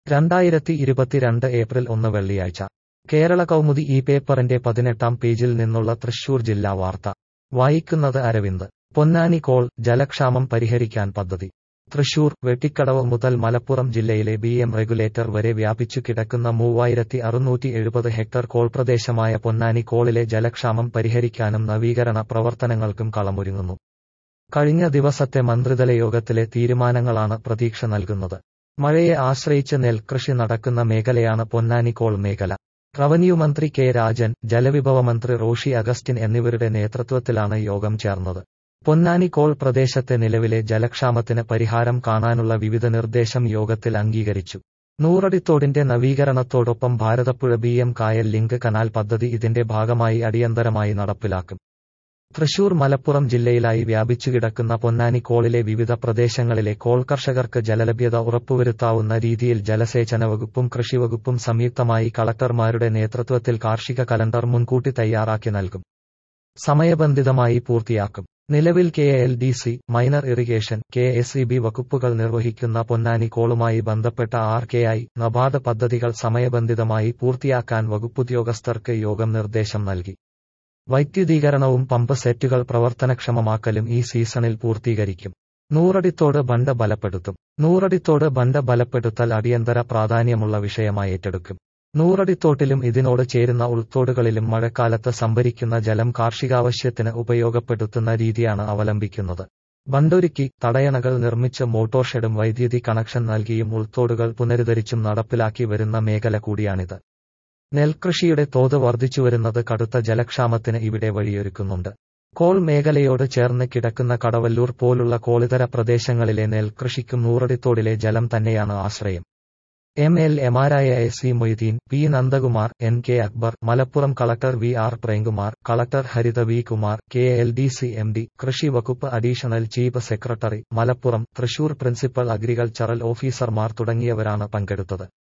രണ്ടായിരത്തി ഇരുപത്തിരണ്ട് ഏപ്രിൽ ഒന്ന് വെള്ളിയാഴ്ച കേരള കൗമുദി ഈ പേപ്പറിന്റെ പതിനെട്ടാം പേജിൽ നിന്നുള്ള തൃശൂർ ജില്ലാ വാർത്ത വായിക്കുന്നത് അരവിന്ദ് പൊന്നാനി കോൾ ജലക്ഷാമം പരിഹരിക്കാൻ പദ്ധതി തൃശൂർ വെട്ടിക്കടവ് മുതൽ മലപ്പുറം ജില്ലയിലെ ബി എം റെഗുലേറ്റർ വരെ വ്യാപിച്ചു കിടക്കുന്ന മൂവായിരത്തി അറുന്നൂറ്റി എഴുപത് ഹെക്ടർ കോൾ പ്രദേശമായ പൊന്നാനി കോളിലെ ജലക്ഷാമം പരിഹരിക്കാനും നവീകരണ പ്രവർത്തനങ്ങൾക്കും കളമൊരുങ്ങുന്നു കഴിഞ്ഞ ദിവസത്തെ മന്ത്രിതല യോഗത്തിലെ തീരുമാനങ്ങളാണ് പ്രതീക്ഷ നൽകുന്നത് മഴയെ ആശ്രയിച്ച് നെൽകൃഷി നടക്കുന്ന മേഖലയാണ് പൊന്നാനി കോൾ മേഖല റവന്യൂ മന്ത്രി കെ രാജൻ ജലവിഭവ മന്ത്രി റോഷി അഗസ്റ്റിൻ എന്നിവരുടെ നേതൃത്വത്തിലാണ് യോഗം ചേർന്നത് പൊന്നാനി കോൾ പ്രദേശത്തെ നിലവിലെ ജലക്ഷാമത്തിന് പരിഹാരം കാണാനുള്ള വിവിധ നിർദ്ദേശം യോഗത്തിൽ അംഗീകരിച്ചു നൂറടിത്തോടിന്റെ നവീകരണത്തോടൊപ്പം ഭാരതപ്പുഴ ബി എം കായൽ ലിങ്ക് കനാൽ പദ്ധതി ഇതിന്റെ ഭാഗമായി അടിയന്തരമായി നടപ്പിലാക്കും തൃശൂർ മലപ്പുറം ജില്ലയിലായി വ്യാപിച്ചുകിടക്കുന്ന പൊന്നാനി കോളിലെ വിവിധ പ്രദേശങ്ങളിലെ കോൾ കർഷകർക്ക് ജലലഭ്യത ഉറപ്പുവരുത്താവുന്ന രീതിയിൽ ജലസേചന വകുപ്പും കൃഷിവകുപ്പും സംയുക്തമായി കളക്ടർമാരുടെ നേതൃത്വത്തിൽ കാർഷിക കലണ്ടർ മുൻകൂട്ടി തയ്യാറാക്കി നൽകും സമയബന്ധിതമായി പൂർത്തിയാക്കും നിലവിൽ K L D C minor irrigation K S E B വകുപ്പുകൾ നിർവഹിക്കുന്ന പൊന്നാനി കോളുമായി ബന്ധപ്പെട്ട ആർ കെ ഐ നബാർഡ് പദ്ധതികൾ സമയബന്ധിതമായി പൂർത്തിയാക്കാൻ വകുപ്പുദ്യോഗസ്ഥർക്ക് യോഗം നിർദ്ദേശം നൽകി വൈദ്യുതീകരണവും പമ്പ് സെറ്റുകൾ പ്രവർത്തനക്ഷമമാക്കലും ഈ സീസണിൽ പൂർത്തീകരിക്കും നൂറടിത്തോട് ബണ്ട് ബലപ്പെടുത്തും നൂറടിത്തോട് ബണ്ട് ബലപ്പെടുത്തൽ അടിയന്തര പ്രാധാന്യമുള്ള വിഷയമായി ഏറ്റെടുക്കും നൂറടിത്തോട്ടിലും ഇതിനോട് ചേരുന്ന ഉൾത്തോടുകളിലും മഴക്കാലത്ത് സംഭരിക്കുന്ന ജലം കാർഷികാവശ്യത്തിന് ഉപയോഗപ്പെടുത്തുന്ന രീതിയാണ് അവലംബിക്കുന്നത് ബണ്ടൊരുക്കി തടയണകൾ നിർമ്മിച്ച് മോട്ടോർ ഷെഡും വൈദ്യുതി കണക്ഷൻ നൽകിയും ഉൾത്തോടുകൾ പുനരുദ്ധരിച്ചും നടപ്പിലാക്കി വരുന്ന മേഖല കൂടിയാണിത് നെൽകൃഷിയുടെ തോത് വർദ്ധിച്ചുവരുന്നത് കടുത്ത ജലക്ഷാമത്തിന് ഇവിടെ വഴിയൊരുക്കുന്നുണ്ട് കോൾ മേഖലയോട് ചേർന്ന് കിടക്കുന്ന കടവല്ലൂർ പോലുള്ള കോളിതര പ്രദേശങ്ങളിലെ നെൽകൃഷിക്കും നൂറടിത്തോടിലെ ജലം തന്നെയാണ് ആശ്രയം എം എൽ എമാരായ S C Moideen P Nandakumar N K Akbar Malappuram collector V R Premkumar collector Haritha V Kumar K L D C M D കൃഷി വകുപ്പ് additional chief secretary Malappuram Thrissur principal agricultural ഓഫീസർമാർ തുടങ്ങിയവരാണ് പങ്കെടുത്തത്